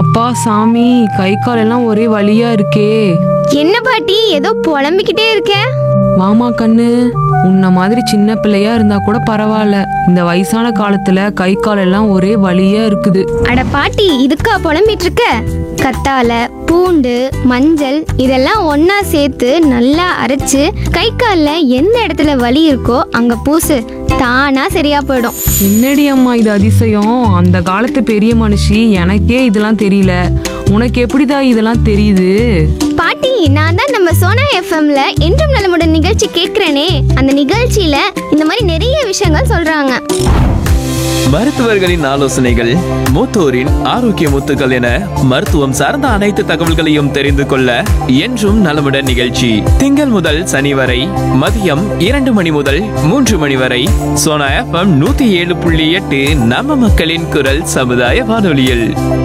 அப்பா சாமி கை கால் எல்லாம் ஒரே வலியா இருக்கே என்ன பாட்டி ஏதோ புலம்பிக்கிட்டே இருக்க வாமா கண்ணு உன்ன மாதிரி சின்ன பிள்ளையா இருந்தா கூட பரவாயில்ல இந்த வயசான காலத்துல கை கால் எல்லாம் ஒரே வலியா இருக்குது அட பாட்டி இதுக்கா புலம்பிட்டு இருக்க கத்தால பூண்டு மஞ்சள் இதெல்லாம் ஒண்ணா சேர்த்து நல்லா அரைச்சு கை காலில் எந்த இடத்துல வலி இருக்கோ அங்க பூசு தானா சரியா போயிடும் என்னடி அம்மா இது அதிசயம் அந்த காலத்து பெரிய மனுஷி எனக்கே இதெல்லாம் தெரியல உனக்கு எப்படிதான் இதெல்லாம் தெரியுது பாட்டி நான் தான் நம்ம சோனா எஃப்எம்ல என்றும் நலமுடன் நிகழ்ச்சி கேட்கிறேனே அந்த நிகழ்ச்சியில இந்த மாதிரி நிறைய விஷயங்கள் சொல்றாங்க மருத்துவர்களின் ஆலோசனைகள் மூத்தோரின் ஆரோக்கிய முத்துக்கள் என மருத்துவம் சார்ந்த அனைத்து தகவல்களையும் தெரிந்து கொள்ள என்றும் நலமுடன் நிகழ்ச்சி திங்கள் முதல் சனி வரை மதியம் இரண்டு மணி முதல் மூன்று மணி வரை சோனா எஃப்எம் நூத்தி ஏழு புள்ளி எட்டு நம்ம மக்களின் குரல் சமுதாய வானொலியில்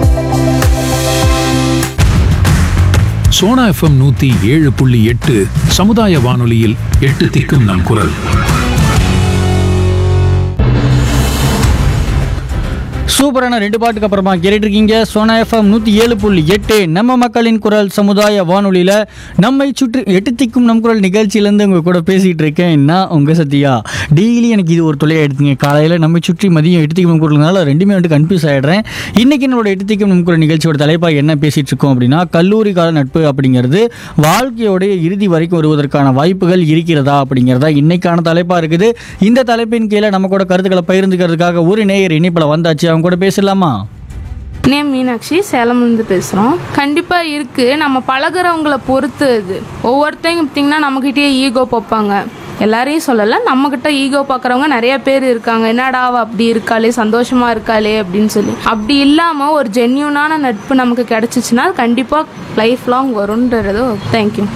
சோனா எஃப்எம் நூத்தி ஏழு புள்ளி எட்டு சமுதாய வானொலியில் எட்டு திக்கும் நம் குரல் சூப்பரான ரெண்டு பாட்டுக்கு அப்புறமா கேட்டுட்டு இருக்கீங்க சோனா எஃப்எம் நூற்றி ஏழு புள்ளி எட்டு நம்ம மக்களின் குரல் சமுதாய வானொலியில் நம்மை சுற்றி எட்டு திக்கும் நம் குரல் நிகழ்ச்சியிலேருந்து உங்கள் கூட பேசிகிட்டு இருக்கேன் நான் உங்கள் சத்யா டெய்லி எனக்கு இது ஒரு தொலையாக எடுத்துங்க காலையில் நம்மை சுற்றி மதியம் எட்டு திக்கும் நம் குரல்னால ரெண்டுமே வந்துட்டு கன்ஃபியூஸ் ஆகிடுறேன் இன்றைக்கி நம்மளோட எட்டு திக்கும் நம் குரல் நிகழ்ச்சியோட தலைப்பாக என்ன பேசிகிட்டு இருக்கோம் அப்படின்னா கல்லூரி கால நட்பு அப்படிங்கிறது வாழ்க்கையோடைய இறுதி வரைக்கும் வருவதற்கான வாய்ப்புகள் இருக்கிறதா அப்படிங்கிறதா இன்னைக்கான தலைப்பாக இருக்குது இந்த தலைப்பின் கீழே நம்ம கூட கருத்துக்களை பகிர்ந்துக்கிறதுக்காக ஒரு நேயர் இணைப்பில் வந்தாச்சு அவங்க கூட பேசலாமா நேம் மீனாட்சி சேலம்லேருந்து பேசுகிறோம் கண்டிப்பாக இருக்குது நம்ம பழகுறவங்கள பொறுத்து இது ஒவ்வொருத்தங்க பார்த்திங்கன்னா நம்மக்கிட்டே ஈகோ பார்ப்பாங்க எல்லாரையும் சொல்லலை நம்மக்கிட்ட ஈகோ பார்க்குறவங்க நிறைய பேர் இருக்காங்க என்னடா அவ அப்படி இருக்காளே சந்தோஷமாக இருக்காளே அப்படின்னு சொல்லி அப்படி இல்லாமல் ஒரு ஜென்யூனான நட்பு நமக்கு கிடச்சிச்சின்னா கண்டிப்பாக லைஃப் லாங் வரும்ன்றது தேங்க்யூ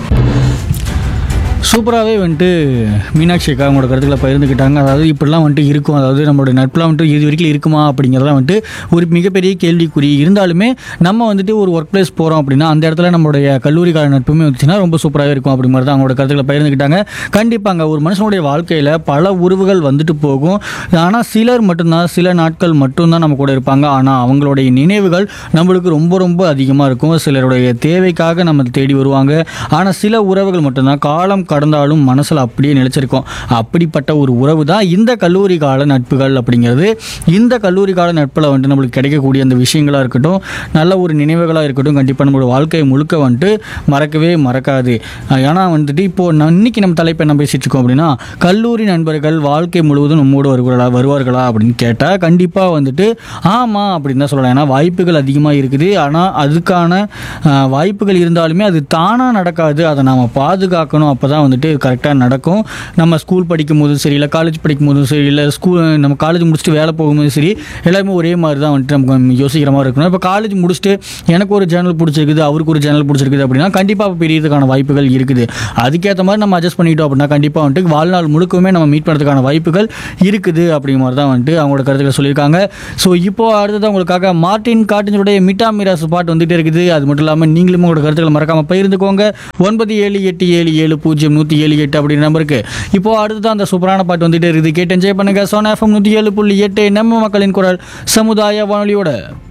சூப்பராகவே வந்துட்டு மீனாட்சி அக்கா அவங்களோட கருத்துக்களை பகிர்ந்துக்கிட்டாங்க அதாவது இப்படிலாம் வந்துட்டு இருக்கும் அதாவது நம்மளோட நட்புலாம் வந்துட்டு இது வரைக்கும் இருக்குமா அப்படிங்கிறதெல்லாம் வந்துட்டு ஒரு மிகப்பெரிய கேள்விக்குறி இருந்தாலுமே நம்ம வந்துட்டு ஒரு ஒர்க் பிளேஸ் போகிறோம் அப்படின்னா அந்த இடத்துல நம்மளுடைய கல்லூரி கால நட்புமே வந்துச்சுன்னா ரொம்ப சூப்பராகவே இருக்கும் அப்படிங்கிறது தான் அவங்களோட கருத்துக்களை பகிர்ந்துக்கிட்டாங்க கண்டிப்பாங்க ஒரு மனுஷனுடைய வாழ்க்கையில் பல உறவுகள் வந்துட்டு போகும் ஆனால் சிலர் மட்டும்தான் சில நாட்கள் மட்டும்தான் நம்ம கூட இருப்பாங்க ஆனால் அவங்களுடைய நினைவுகள் நம்மளுக்கு ரொம்ப ரொம்ப அதிகமாக இருக்கும் சிலருடைய தேவைக்காக நம்ம தேடி வருவாங்க ஆனால் சில உறவுகள் மட்டும்தான் காலம் கடந்தாலும் மனசில் அப்படியே நிலைச்சிருக்கும் அப்படிப்பட்ட ஒரு உறவு தான் இந்த கல்லூரி கால நட்புகள் அப்படிங்கிறது இந்த கல்லூரி கால நட்பில் வந்துட்டு நம்மளுக்கு கிடைக்கக்கூடிய அந்த விஷயங்களாக இருக்கட்டும் நல்ல ஒரு நினைவுகளாக இருக்கட்டும் கண்டிப்பாக நம்மளோட வாழ்க்கையை முழுக்க வந்துட்டு மறக்கவே மறக்காது ஏன்னா வந்துட்டு இப்போது நான் இன்னைக்கு நம்ம தலைப்பு என்ன பேசிட்டு இருக்கோம் அப்படின்னா கல்லூரி நண்பர்கள் வாழ்க்கை முழுவதும் நம்மோடு வருவார்களா வருவார்களா அப்படின்னு கேட்டால் கண்டிப்பாக வந்துட்டு ஆமாம் அப்படின்னு தான் சொல்லலாம் ஏன்னா வாய்ப்புகள் அதிகமாக இருக்குது ஆனால் அதுக்கான ஆஹ், வாய்ப்புகள் இருந்தாலுமே அது தானாக நடக்காது அதை நாம் பாதுகாக்கணும் அப்போ தான் வந்துட்டு கரெக்டாக நடக்கும் நம்ம ஸ்கூல் படிக்கும் போதும் சரி இல்லை காலேஜ் படிக்கும் போதும் சரி இல்லை ஸ்கூல் நம்ம காலேஜ் முடிச்சுட்டு வேலை போகும்போதும் சரி எல்லாருமே ஒரே மாதிரி தான் வந்துட்டு நமக்கு யோசிக்கிற மாதிரி இருக்கணும் இப்போ காலேஜ் முடிச்சுட்டு எனக்கு ஒரு சேனல் பிடிச்சிருக்குது அவருக்கு ஒரு சேனல் பிடிச்சிருக்குது அப்படின்னா கண்டிப்பாக பிரியறதுக்கான வாய்ப்புகள் இருக்குது அதுக்கேற்ற மாதிரி நம்ம அட்ஜஸ்ட் பண்ணிட்டோம் அப்படின்னா கண்டிப்பாக வந்துட்டு வாழ்நாள் முழுக்கவுமே நம்ம மீட் பண்ணுறதுக்கான வாய்ப்புகள் இருக்குது அப்படிங்கிற மாதிரி தான் வந்துட்டு அவங்களோட கருத்துக்களை சொல்லியிருக்காங்க ஸோ இப்போ அடுத்தது உங்களுக்காக மார்ட்டின் காட்டினுடைய மிட்டா மிராசு பாட்டு வந்துட்டு இருக்குது அது மட்டும் இல்லாமல் நீங்களும் உங்களோட கருத்துக்களை மறக்காமல் பகிர்ந்துக்கோங்க ஒன்பது ஏழு எட்டு ஏழு ஏழு பூஜ்ஜியம் நூற்றி ஏழு எட்டு அப்படின்ற நம்பருக்கு இப்போ அடுத்தது அந்த சூப்பரான பாட்டு வந்துட்டு இருக்குது கேட்டு என்ஜாய் பண்ணுங்க சோனா எஃப்எம் நூற்றி ஏழு புள்ளி எட்டு நம்ம மக்களின் குரல் சமுதாய வானொலியோட